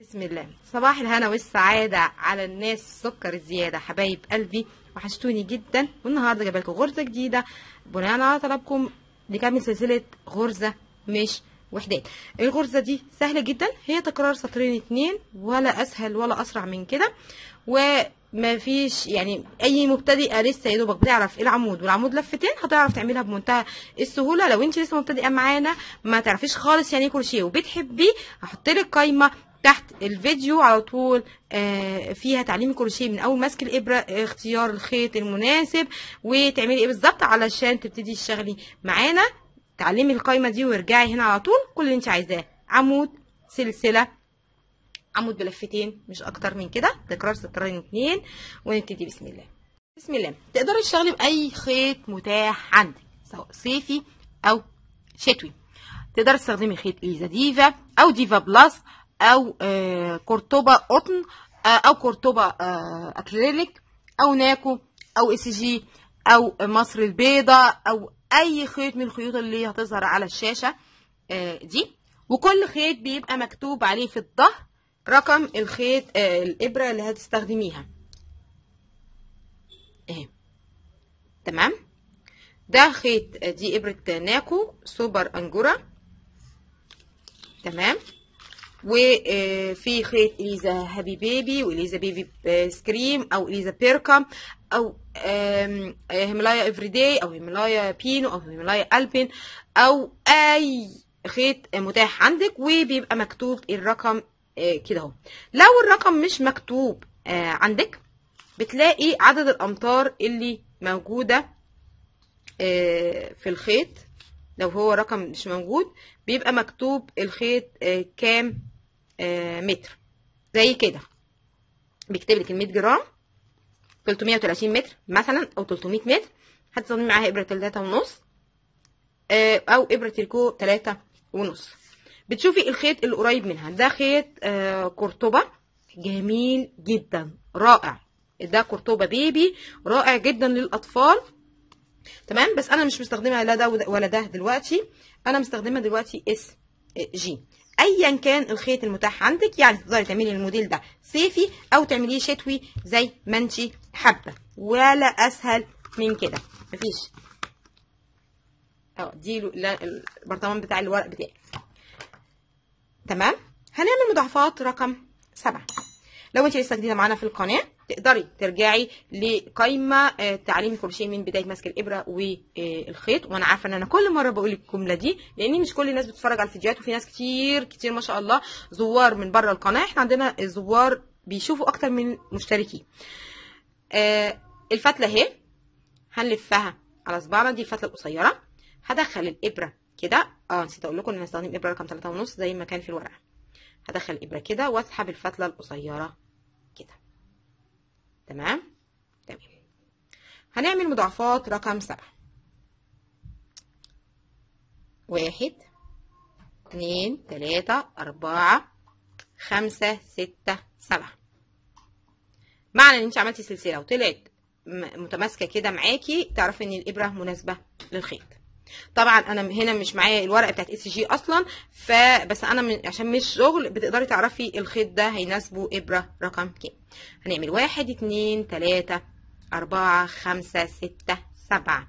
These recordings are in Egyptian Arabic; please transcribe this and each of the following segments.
بسم الله صباح الهنا والسعادة على الناس السكر الزيادة حبايب قلبي وحشتوني جدا والنهاردة جايبه لكم غرزة جديدة بناء على طلبكم نكمل سلسلة غرزة مش وحدات الغرزة دي سهلة جدا هي تكرار سطرين اتنين ولا اسهل ولا اسرع من كده وما فيش يعني اي مبتدئه لسه يا دوبك بتعرف العمود والعمود لفتين هتعرف تعملها بمنتهى السهوله لو انت لسه مبتدئه معانا ما تعرفيش خالص يعني ايه كروشيه وبتحبيه هحط لك قايمه تحت الفيديو على طول آه فيها تعليم كروشيه من اول ماسك الابره آه، اختيار الخيط المناسب وتعملي ايه بالظبط علشان تبتدي تشتغلي معانا تعلمي القايمه دي وارجعي هنا على طول كل اللي انت عايزاه عمود سلسله عمود بلفتين مش اكتر من كده تكرار سطرين اتنين ونبتدي بسم الله بسم الله تقدري تشتغلي باي خيط متاح عندك سواء صيفي او شتوي تقدري تستخدمي خيط اليزا ديفا او ديفا بلس او آه كورتوبا قطن آه او كورتوبا آه اكريليك او ناكو او اس جي او مصر البيضاء او اي خيط من الخيوط اللي هتظهر على الشاشه آه دي وكل خيط بيبقى مكتوب عليه في الظهر رقم الخيط آه الابره اللي هتستخدميها اهي تمام ده خيط آه، دي ابره ناكو سوبر انجورا تمام وفي خيط اليزا هابي بيبي واليزا بيبي ب- سكريم او اليزا بيركا او آم، آه، هيمالايا افريداي او هيمالايا بينو او هيمالايا البين او اي خيط متاح عندك وبيبقى مكتوب الرقم آه، كده اهو لو الرقم مش مكتوب آه، عندك بتلاقي عدد الامتار اللي موجوده آه، في الخيط لو هو رقم مش موجود بيبقى مكتوب الخيط آه، كام آه، متر زي كده بيكتب لك ال 100 جرام 330 متر مثلا او 300 متر هتستخدمي معاها ابره 3 ونص آه، او ابره الكو 3 ونص بتشوفي الخيط اللي قريب منها ده خيط آه، قرطبه جميل جدا رائع ده قرطبه بيبي رائع جدا للاطفال تمام بس انا مش مستخدمه لا ده وده- ولا ده دلوقتي انا مستخدمه دلوقتي اس جي ايا كان الخيط المتاح عندك يعني تقدري تعملي الموديل ده صيفي او تعمليه شتوي زي ما انت حابه ولا اسهل من كده مفيش اه دي له- لا- البرطمان بتاع الورق بتاعي تمام هنعمل مضاعفات رقم سبعة لو انت لسه جديده معانا في القناه تقدري ترجعي لقائمه آه، تعليم الكروشيه من بدايه ماسك الابره والخيط وانا عارفه ان انا كل مره بقول الجمله دي لان مش كل الناس بتتفرج على الفيديوهات وفي ناس كتير كتير ما شاء الله زوار من بره القناه احنا عندنا الزوار بيشوفوا اكتر من مشتركين آه، الفتله اهي هنلفها على صباعنا دي الفتله القصيره هدخل الابره كده اه نسيت اقول لكم ان انا هستخدم ابره رقم 3 ونص زي ما كان في الورقه هدخل الابره كده واسحب الفتله القصيره كده تمام تمام هنعمل مضاعفات رقم سبعة واحد اتنين تلاتة أربعة خمسة ستة سبعة معنى ان انت عملتي سلسلة وطلعت م- متماسكة كده معاكي تعرفي ان الإبرة مناسبة للخيط طبعا انا هنا مش معايا الورقه بتاعت اس جي اصلا فبس انا من عشان مش شغل بتقدري تعرفي الخيط ده هيناسبه ابره رقم كام هنعمل واحد اتنين تلاته اربعه خمسه سته سبعه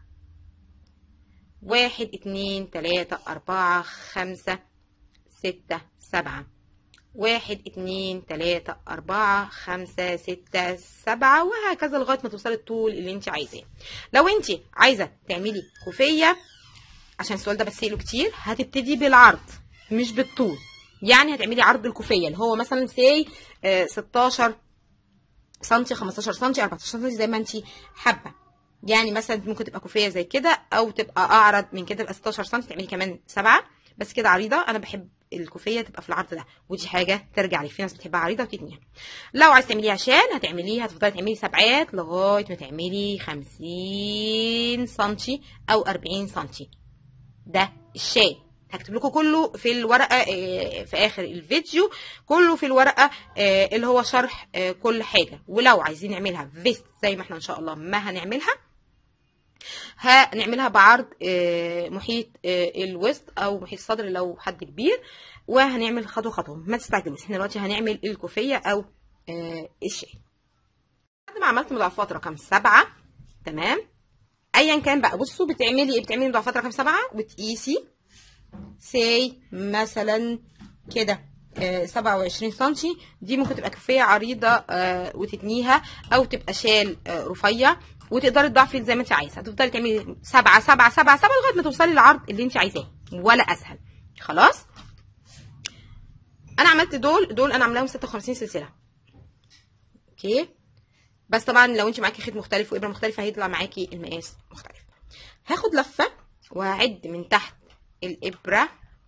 واحد اتنين تلاته اربعه خمسه سته سبعه واحد اتنين تلاتة أربعة خمسة ستة سبعة وهكذا لغاية ما توصلي الطول اللي انت عايزاه لو انت عايزة تعملي كوفية عشان السؤال ده بسأله كتير هتبتدي بالعرض مش بالطول يعني هتعملي عرض الكوفية اللي هو مثلا سي 16 سنتي 15 سنتي 14 سنتي زي ما انت حابة يعني مثلا ممكن تبقى كوفية زي كده او تبقى اعرض من كده تبقى 16 سنتي تعملي كمان سبعة بس كده عريضة انا بحب الكوفية تبقى في العرض ده ودي حاجة ترجع لك في ناس بتحبها عريضة وتتنيها لو عايز تعمليها شال هتعمليها هتفضلي تعملي سبعات لغاية ما تعملي 50 سنتي او 40 سنتي ده الشاي هكتب لكم كله في الورقه آه، في اخر الفيديو كله في الورقه آه، اللي هو شرح آه، كل حاجه ولو عايزين نعملها فيست زي ما احنا ان شاء الله ما هنعملها هنعملها بعرض آه، محيط آه، الوسط او محيط الصدر لو حد كبير وهنعمل خطوه خطوه ما تستعجلوش احنا دلوقتي هنعمل الكوفيه او آه، الشال بعد ما عملت مضاعفات رقم سبعة تمام ايا كان بقى بصوا بتعملي ايه بتعملي مضاعفات رقم سبعة وتقيسي سي مثلا كده آه، 27 سنتي دي ممكن تبقى كوفيه عريضه آه، وتتنيها او تبقى شال آه، رفيع وتقدري تضعفي زي ما انت عايزه هتفضلي تعملي سبعة سبعة سبعة سبعة لغايه ما توصلي للعرض اللي انت عايزاه ولا اسهل خلاص انا عملت دول دول انا عاملاهم 56 سلسله اوكي بس طبعا لو انت معاكي خيط مختلف وابره مختلفه هيطلع معاكي المقاس مختلف هاخد لفه وهعد من تحت الابره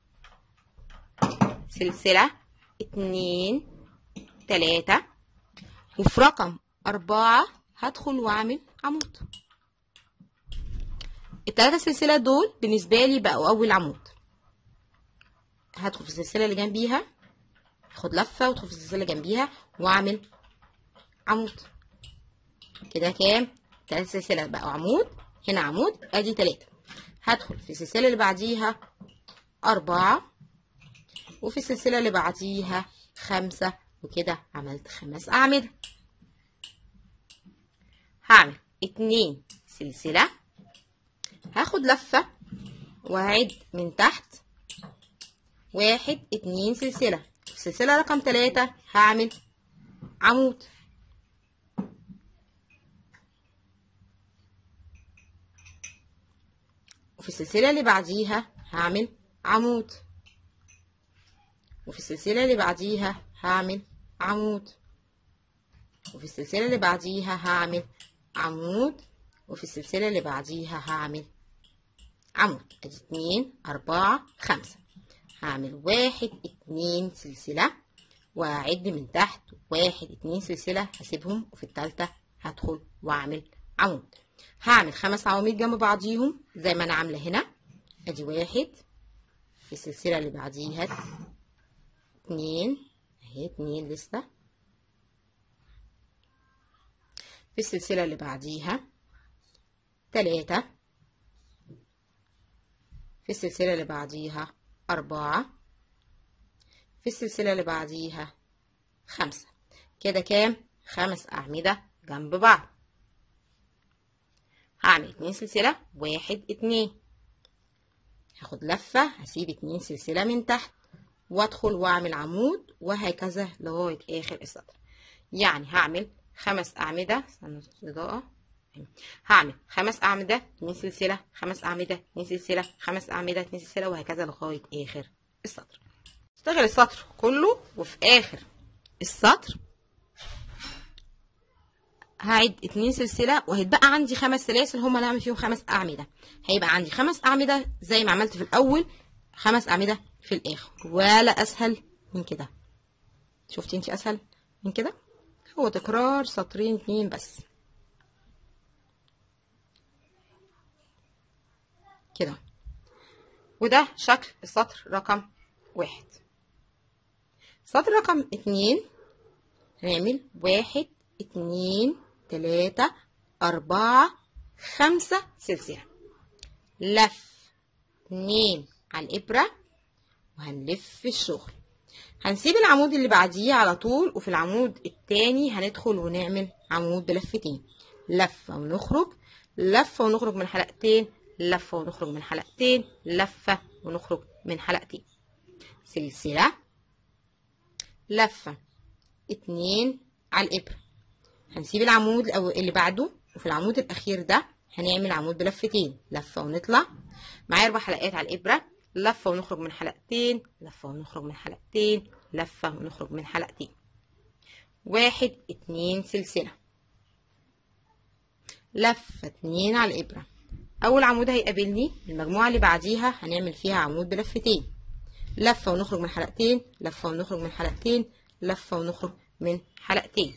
سلسله اتنين تلاته وفي رقم أربعة هدخل وأعمل عمود التلاتة سلسلة دول بالنسبة لي بقوا أول عمود هدخل في السلسلة اللي جنبيها هاخد لفة وادخل في السلسلة اللي جنبيها وأعمل عمود كده كام تلات سلسلة بقوا عمود هنا عمود ادي تلاتة هدخل في السلسلة اللي بعديها أربعة وفي السلسلة اللي بعديها خمسة وكده عملت خمس أعمدة هعمل اتنين سلسلة هاخد لفة وهعد من تحت واحد اتنين سلسلة في السلسلة رقم تلاتة هعمل عمود وفي السلسلة اللي بعديها هعمل عمود وفي السلسلة اللي بعديها هعمل عمود وفي السلسلة اللي بعديها هعمل عمود وفي السلسلة اللي بعديها هعمل عمود ادي اتنين اربعة خمسة هعمل واحد اتنين سلسلة واعد من تحت واحد اتنين سلسلة هسيبهم وفي التالتة هدخل واعمل عمود هعمل خمس عواميد جنب بعضيهم زي ما انا عاملة هنا ادي واحد في السلسلة اللي بعديها اتنين اهي اتنين لسه في السلسلة اللي بعديها تلاتة في السلسلة اللي بعديها أربعة في السلسلة اللي بعديها خمسة كده كام خمس أعمدة جنب بعض هعمل اتنين سلسلة واحد اتنين هاخد لفة هسيب اتنين سلسلة من تحت وادخل واعمل عمود وهكذا لغاية اخر السطر يعني هعمل خمس اعمدة استنى اضاءة هعمل خمس اعمدة اتنين سلسلة خمس اعمدة اتنين سلسلة خمس اعمدة اتنين سلسلة وهكذا لغاية اخر السطر اشتغل السطر كله وفي اخر السطر هعد اتنين سلسلة وهيتبقى عندي خمس سلاسل هما اللي هعمل فيهم خمس أعمدة هيبقى عندي خمس أعمدة زي ما عملت في الأول خمس أعمدة في الآخر ولا أسهل من كده شفتي انتي أسهل من كده هو تكرار سطرين اتنين بس كده وده شكل السطر رقم واحد سطر رقم اتنين هنعمل واحد اتنين تلاتة أربعة خمسة سلسلة لف اتنين على الإبرة وهنلف الشغل هنسيب العمود اللي بعديه على طول وفي العمود التاني هندخل ونعمل عمود بلفتين لفة ونخرج لفة ونخرج من حلقتين لفة ونخرج من حلقتين لفة ونخرج من حلقتين سلسلة لفة اتنين على الإبرة هنسيب العمود الأو- اللي بعده وفي العمود الأخير ده هنعمل عمود بلفتين لفة ونطلع معايا أربع حلقات على الإبرة لفة ونخرج من حلقتين لفة ونخرج من حلقتين لفة ونخرج من حلقتين واحد اتنين سلسلة لفة اتنين على الإبرة أول عمود هيقابلني المجموعة اللي بعديها هنعمل فيها عمود بلفتين لفة ونخرج من حلقتين لفة ونخرج من حلقتين لفة ونخرج من حلقتين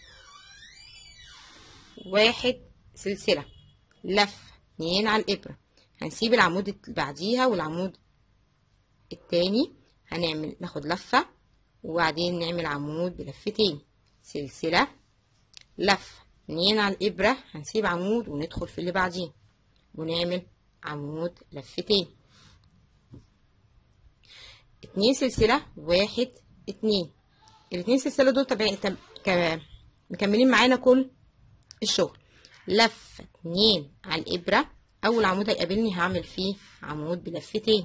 واحد سلسلة لفة اتنين على الإبرة هنسيب العمود اللي بعديها والعمود التاني هنعمل ناخد لفة وبعدين نعمل عمود بلفتين سلسلة لفة اتنين على الإبرة هنسيب عمود وندخل في اللي بعديه ونعمل عمود لفتين اتنين سلسلة واحد اتنين الاتنين سلسلة دول تبع تب... ك... مكملين معانا كل الشغل لفة اتنين على الإبرة أول عمود هيقابلني هعمل فيه عمود بلفتين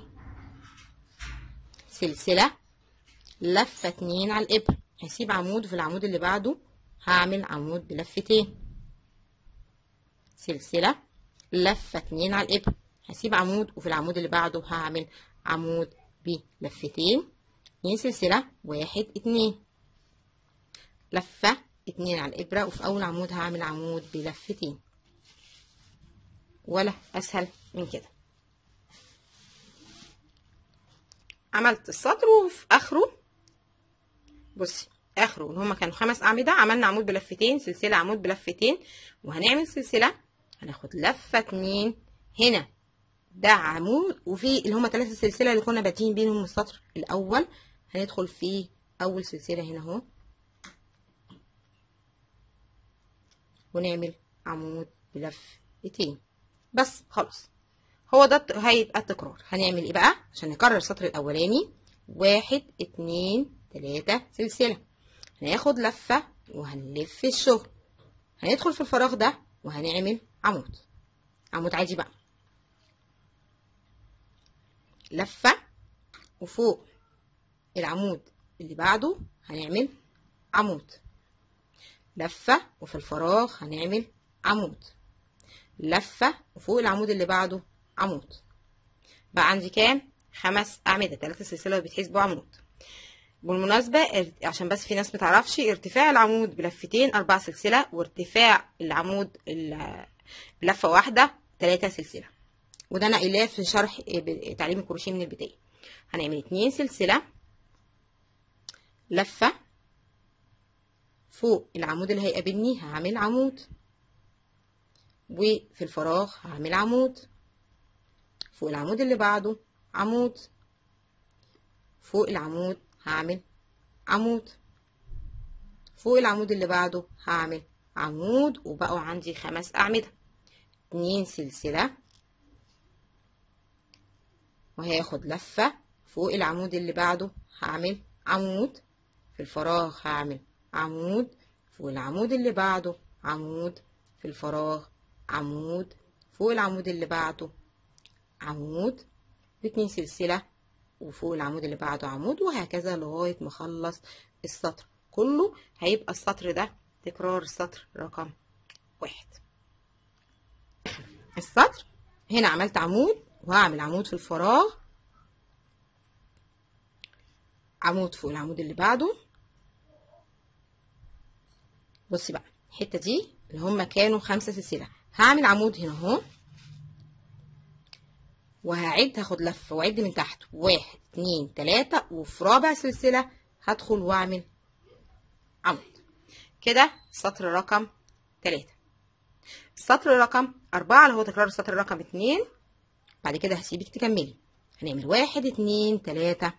سلسلة لفة اتنين على الإبرة هسيب عمود وفي العمود اللي بعده هعمل عمود بلفتين سلسلة لفة اتنين على الإبرة هسيب عمود وفي العمود اللي بعده هعمل عمود بلفتين اتنين سلسلة واحد اتنين لفة اتنين على الإبرة وفي أول عمود هعمل عمود بلفتين ولا أسهل من كده عملت السطر وفي آخره بصي آخره اللي هما كانوا خمس أعمدة عملنا عمود بلفتين سلسلة عمود بلفتين وهنعمل سلسلة هناخد لفة اتنين هنا ده عمود وفي اللي هما تلاتة سلسلة اللي كنا بادئين بينهم السطر الأول هندخل في أول سلسلة هنا أهو ونعمل عمود بلفتين بس خلاص هو ده هيبقى التكرار هنعمل ايه بقى عشان نكرر السطر الاولاني واحد اتنين تلاتة سلسلة هناخد لفة وهنلف الشغل هندخل في الفراغ ده وهنعمل عمود عمود عادي بقى لفة وفوق العمود اللي بعده هنعمل عمود لفة وفي الفراغ هنعمل عمود لفة وفوق العمود اللي بعده عمود بقى عندي كام خمس أعمدة تلاتة سلسلة بيتحسبوا عمود بالمناسبة عشان بس في ناس متعرفش ارتفاع العمود بلفتين أربع سلسلة وارتفاع العمود بلفة واحدة تلاتة سلسلة وده أنا قايلاه في شرح تعليم الكروشيه من البداية هنعمل اتنين سلسلة لفة فوق العمود اللي هيقابلني هعمل عمود وفي الفراغ هعمل عمود فوق العمود اللي بعده عمود فوق العمود هعمل عمود فوق العمود اللي بعده هعمل عمود وبقوا عندي خمس أعمدة اتنين سلسلة وهاخد لفة فوق العمود اللي بعده هعمل عمود في الفراغ هعمل عمود فوق العمود اللي بعده عمود في الفراغ عمود فوق العمود اللي بعده عمود باتنين سلسلة وفوق العمود اللي بعده عمود وهكذا لغاية ما اخلص السطر كله هيبقى السطر ده تكرار السطر رقم واحد السطر هنا عملت عمود وهعمل عمود في الفراغ عمود فوق العمود اللي بعده بصي بقى الحته دي اللي هما كانوا خمسه سلسله هعمل عمود هنا اهو وهعد هاخد لفه واعد من تحت واحد اتنين تلاته وفي رابع سلسله هدخل واعمل عمود كده سطر رقم تلاته السطر رقم أربعة اللي هو تكرار السطر رقم اتنين بعد كده هسيبك تكملي هنعمل واحد اتنين تلاتة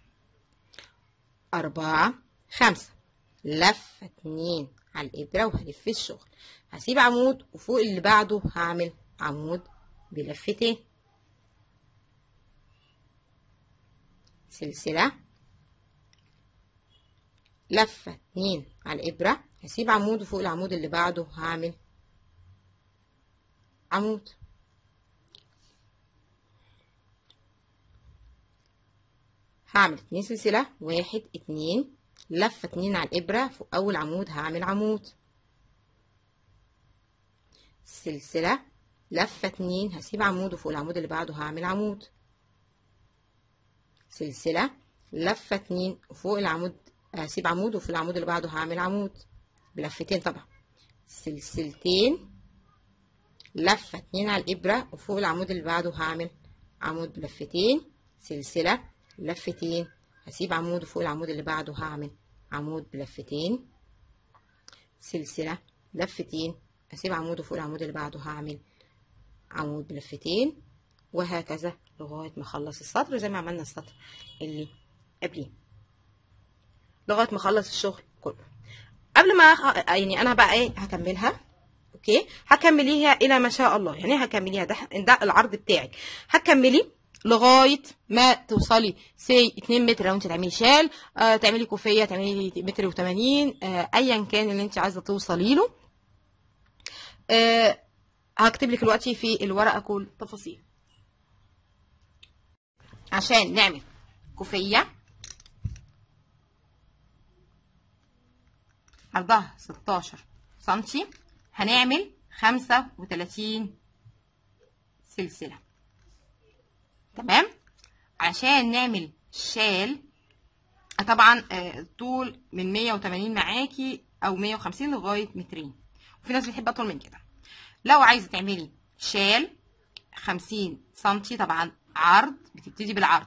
أربعة خمسة لفة اتنين على الإبرة وهلف الشغل هسيب عمود وفوق اللي بعده هعمل عمود بلفتين سلسلة لفة اتنين على الإبرة هسيب عمود وفوق العمود اللي بعده هعمل عمود هعمل اتنين سلسلة واحد اتنين لفة اتنين على الإبرة فوق أول عمود هعمل عمود سلسلة لفة اتنين هسيب عمود وفوق العمود اللي بعده هعمل عمود سلسلة لفة اتنين وفوق العمود هسيب عمود وفي العمود اللي بعده هعمل عمود بلفتين طبعا سلسلتين لفة اتنين على الإبرة وفوق العمود اللي بعده هعمل عمود بلفتين سلسلة لفتين هسيب عمود وفوق العمود اللي بعده هعمل عمود بلفتين سلسلة لفتين هسيب عمود وفوق العمود اللي بعده هعمل عمود بلفتين وهكذا لغاية ما اخلص السطر زي ما عملنا السطر اللي قبليه لغاية ما اخلص الشغل كله قبل ما أخ... يعني انا بقى ايه هكملها اوكي هكمليها الى ما شاء الله يعني هكمليها ده, ده العرض بتاعك هتكملي لغايه ما توصلي سي 2 متر لو انت تعملي شال آه تعملي كوفيه تعملي متر و80 آه ايا كان اللي انت عايزه توصلي له آه هكتب لك دلوقتي في الورقه كل تفاصيل عشان نعمل كوفيه عرضها 16 سنتي هنعمل 35 سلسلة تمام عشان نعمل شال طبعا طول من 180 معاكي او 150 لغاية مترين وفي ناس بتحب اطول من كده لو عايزة تعملي شال 50 سنتي طبعا عرض بتبتدي بالعرض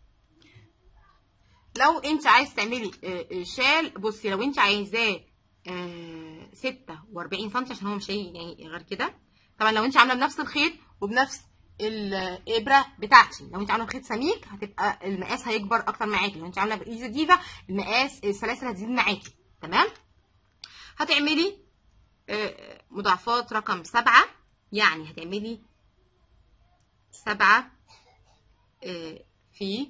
لو انت عايز تعملي شال بصي لو انت عايزاه آه 46 سم عشان هو مش يعني غير كده طبعا لو انت عامله بنفس الخيط وبنفس الابره بتاعتي لو انت عامله بخيط سميك هتبقى المقاس هيكبر اكتر معاكي لو انت عامله بايزا ديفا المقاس السلاسل هتزيد معاكي تمام هتعملي آه مضاعفات رقم سبعة يعني هتعملي سبعة آه في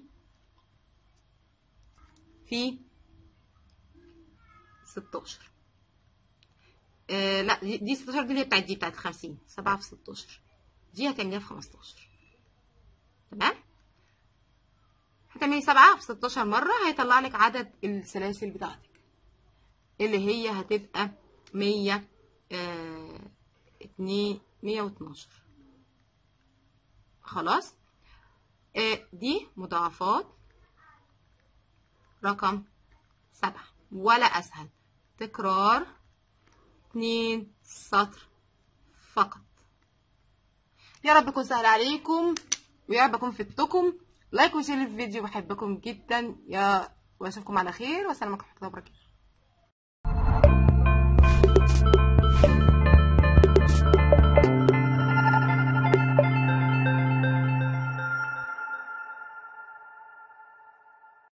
في ستاشر آه لا دي, دي 16 دي اللي هي بتاعت دي بتاعت 50 7 في 16 دي هتعمليها في 15 تمام هتعملي 7 في 16 مرة هيطلع لك عدد السلاسل بتاعتك اللي هي هتبقى 100 آه 2 112 خلاص آه دي مضاعفات رقم سبعة ولا أسهل تكرار اتنين سطر فقط يا رب يكون سهل عليكم ويا رب اكون فدتكم لايك وشير الفيديو بحبكم جدا يا واشوفكم على خير والسلام عليكم ورحمه الله وبركاته